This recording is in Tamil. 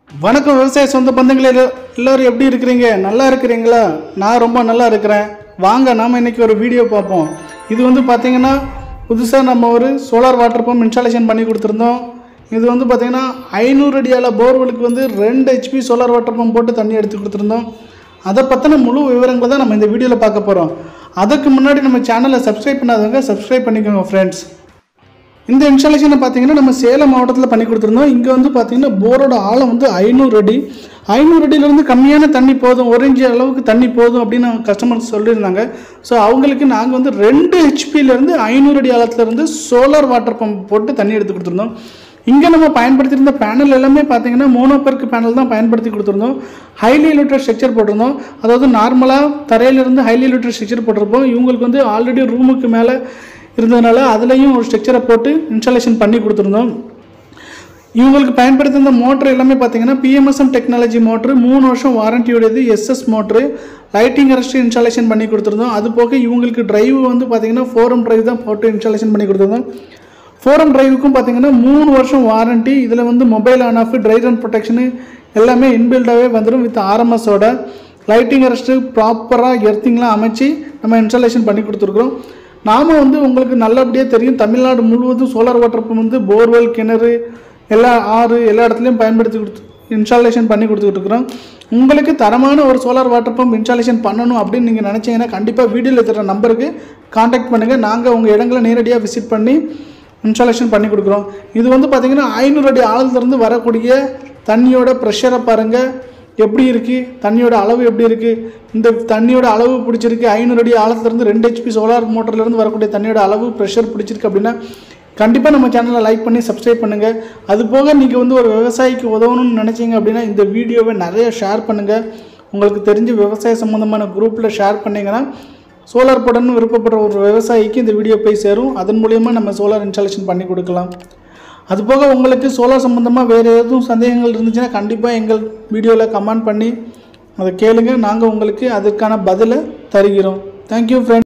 வணக்கம் விவசாய சொந்த பந்தங்களே எல்லா- எல்லாரும் எப்படி இருக்கிறீங்க நல்லா இருக்கிறீங்களா நான் ரொம்ப நல்லா இருக்கிறேன் வாங்க நாம் இன்னைக்கு ஒரு வீடியோ பார்ப்போம் இது வந்து பார்த்தீங்கன்னா புதுசாக நம்ம ஒரு சோலார் வாட்டர் பம்ப் இன்ஸ்டாலேஷன் பண்ணி கொடுத்துருந்தோம் இது வந்து பார்த்தீங்கன்னா ஐநூறு அடியால போர்வெலுக்கு வந்து ரெண்டு ஹெச்பி சோலார் வாட்டர் பம்ப் போட்டு தண்ணி எடுத்து கொடுத்துருந்தோம் அதை பற்றின முழு விவரங்களை தான் நம்ம இந்த வீடியோவில் பார்க்க போகிறோம் அதுக்கு முன்னாடி நம்ம சேனலை சப்ஸ்கிரைப் பண்ணாதவங்க சப்ஸ்கிரைப் பண்ணிக்கோங்க ஃப்ரெண்ட்ஸ் இந்த இன்ஸ்டாலேஷனை பார்த்தீங்கன்னா நம்ம சேலம் மாவட்டத்தில் பண்ணி கொடுத்துருந்தோம் இங்கே வந்து பார்த்தீங்கன்னா போரோட ஆழம் வந்து ஐநூறு அடி ஐநூறு அடியிலேருந்து கம்மியான தண்ணி போதும் ஒரு இன்ச்சு அளவுக்கு தண்ணி போதும் அப்படின்னு கஸ்டமர்ஸ் சொல்லியிருந்தாங்க ஸோ அவங்களுக்கு நாங்கள் வந்து ரெண்டு ஹெச்பியிலேருந்து ஐநூறு அடி ஆழத்துலேருந்து சோலார் வாட்டர் பம்ப் போட்டு தண்ணி எடுத்து கொடுத்துருந்தோம் இங்கே நம்ம பயன்படுத்தியிருந்த பேனல் எல்லாமே பார்த்தீங்கன்னா மோனோபெர்க் பேனல் தான் பயன்படுத்தி கொடுத்துருந்தோம் ஹைலி லிட்டர் ஸ்ட்ரக்சர் போட்டிருந்தோம் அதாவது நார்மலாக தரையிலிருந்து ஹைலி லிட்டர் ஸ்ட்ரக்சர் போட்டிருப்போம் இவங்களுக்கு வந்து ஆல்ரெடி ரூமுக்கு மேலே இருந்ததுனால அதுலேயும் ஒரு ஸ்ட்ரக்சரை போட்டு இன்ஸ்டாலேஷன் பண்ணி கொடுத்துருந்தோம் இவங்களுக்கு பயன்படுத்தின மோட்ரு எல்லாமே பார்த்தீங்கன்னா பிஎம்எஸ்எம் டெக்னாலஜி மோட்ரு மூணு வருஷம் வாரண்டியோடது SS motor lighting arrest installation பண்ணி கொடுத்துருந்தோம் அது போக இவங்களுக்கு டிரைவ் வந்து பார்த்தீங்கன்னா ஃபோரம் டிரைவ் தான் போட்டு இன்ஸ்டாலேஷன் பண்ணி கொடுத்துருந்தோம் ஃபோரம் டிரைவுக்கும் பார்த்தீங்கன்னா மூணு வருஷம் வாரண்டி இதில் வந்து mobile on off dry run protection எல்லாமே இன்பில்டாகவே வந்துடும் வித் ஆர்எம்எஸோட லைட்டிங் அரஸ்ட்டு ப்ராப்பராக எர்த்திங்லாம் அமைச்சு நம்ம இன்ஸ்டாலேஷன் பண்ணி கொடுத்துருக்குறோம் நாம வந்து உங்களுக்கு நல்லபடியாக தெரியும் Tamil Nadu solar water pump வந்து போர்வெல் கிணறு எல்லா ஆறு எல்லா இடத்துலையும் பயன்படுத்தி கொடுத்து இன்ஸ்டாலேஷன் பண்ணி கொடுத்துக்கிட்டு இருக்கிறோம் உங்களுக்கு தரமான ஒரு சோலார் வாட்டர் பம்ப் இன்ஸ்டாலேஷன் பண்ணணும் அப்படின்னு நீங்கள் நினச்சிங்கன்னா கண்டிப்பாக வீடியோவில் தர நம்பருக்கு காண்டாக்ட் பண்ணுங்கள் நாங்கள் உங்கள் இடங்களை நேரடியாக விசிட் பண்ணி இன்ஸ்டாலேஷன் பண்ணி கொடுக்குறோம் இது வந்து பார்த்திங்கன்னா ஐநூறு அடி ஆழத்துலேருந்து வரக்கூடிய தண்ணியோட ப்ரெஷரை பாருங்கள் எப்படி இருக்குது தண்ணியோட அளவு எப்படி இருக்குது இந்த தண்ணியோட அளவு பிடிச்சிருக்கு ஐநூறு அடி ஆழத்துலேருந்து ரெண்டு ஹெச்பி சோலார் மோட்டர்லேருந்து வரக்கூடிய தண்ணியோட அளவு ப்ரெஷர் பிடிச்சிருக்கு அப்படின்னா கண்டிப்பாக நம்ம சேனலை லைக் பண்ணி சப்ஸ்கிரைப் பண்ணுங்கள் அது போக நீங்கள் வந்து ஒரு விவசாயிக்கு உதவணும்னு நினச்சிங்க அப்படின்னா இந்த வீடியோவை நிறைய ஷேர் பண்ணுங்கள் உங்களுக்கு தெரிஞ்ச விவசாய சம்மந்தமான குரூப்பில் ஷேர் பண்ணிங்கன்னா சோலார் போடணும்னு விருப்பப்படுற ஒரு விவசாயிக்கு இந்த வீடியோ போய் சேரும் அதன் மூலியமாக நம்ம சோலார் இன்ஸ்டாலேஷன் பண்ணி கொடுக்கலாம் அது போக உங்களுக்கு சோலார் சம்மந்தமாக வேறு எதுவும் சந்தேகங்கள் இருந்துச்சுன்னா கண்டிப்பாக எங்கள் வீடியோவில் கமெண்ட் பண்ணி அதை கேளுங்க நாங்கள் உங்களுக்கு அதுக்கான பதிலை தருகிறோம் தேங்க்யூ ஃப்ரெண்ட்